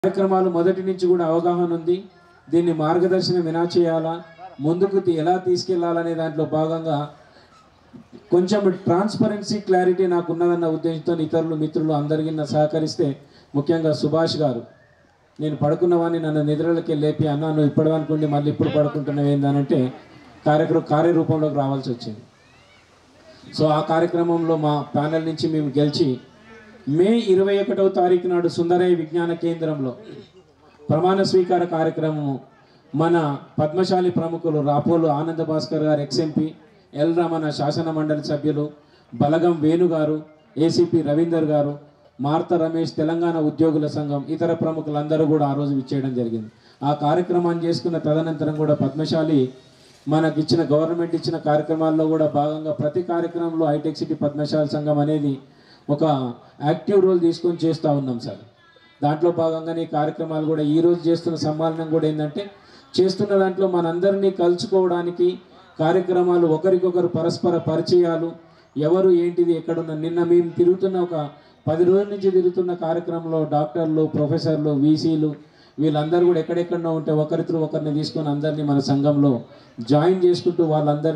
కార్యక్రమాలు మొదటి నుంచి కూడా అవగాహన ఉంది దీన్ని మార్గదర్శనం ఎలా చేయాలా ముందుకు తీ- ఎలా తీసుకెళ్లాలనే దాంట్లో భాగంగా కొంచెం ట్రాన్స్పరెన్సీ క్లారిటీ నాకు ఉన్నదన్న ఉద్దేశంతో ఇతరులు మిత్రులు అందరికీ నా సహకరిస్తే ముఖ్యంగా సుభాష్ గారు నేను పడుకున్నవాడిని నన్ను నిద్రలకి లేపి అన్న నువ్వు ఇప్పుడు అనుకోండి మళ్ళీ ఇప్పుడు పడుకుంటున్నావు ఏందనంటే కార్యక్రమం కార్యరూపంలోకి రావాల్సి వచ్చింది సో ఆ కార్యక్రమంలో మా ప్యానెల్ నుంచి మేము గెలిచి మే ఇరవై ఒకటవ తారీఖు నాడు సుందరయ్య విజ్ఞాన కేంద్రంలో ప్రమాణ స్వీకార కార్యక్రమము మన పద్మశాలి ప్రముఖులు రాపోలు ఆనంద భాస్కర్ గారు ఎక్స్ఎంపీ ఎల్ రమణ శాసన మండలి సభ్యులు బలగం వేణు గారు ఏసీపీ రవీందర్ గారు మార్త రమేష్ తెలంగాణ ఉద్యోగుల సంఘం ఇతర ప్రముఖులందరూ కూడా ఆ రోజు విచ్చేయడం జరిగింది ఆ కార్యక్రమాన్ని చేసుకున్న తదనంతరం కూడా పద్మశాలి మనకి ఇచ్చిన గవర్నమెంట్ ఇచ్చిన కార్యక్రమాల్లో కూడా భాగంగా ప్రతి కార్యక్రమంలో హైటెక్ సిటీ పద్మశాల సంఘం అనేది ఒక యాక్టివ్ రోల్ తీసుకొని చేస్తూ ఉన్నాం సార్ దాంట్లో భాగంగానే ఈ కార్యక్రమాలు కూడా ఈ రోజు చేస్తున్న సమ్మానం కూడా ఏంటంటే చేస్తున్న దాంట్లో మనందరినీ కలుసుకోవడానికి కార్యక్రమాలు ఒకరికొకరు పరస్పర పరిచయాలు ఎవరు ఏంటిది ఎక్కడున్న నిన్న మేము తిరుగుతున్న ఒక పది రోజుల నుంచి తిరుగుతున్న కార్యక్రమంలో డాక్టర్లు ప్రొఫెసర్లు వీసీలు వీళ్ళందరూ కూడా ఎక్కడెక్కడో ఉంటే ఒకరితో ఒకరిని తీసుకొని అందరినీ మన సంఘంలో జాయిన్ చేసుకుంటూ వాళ్ళందరినీ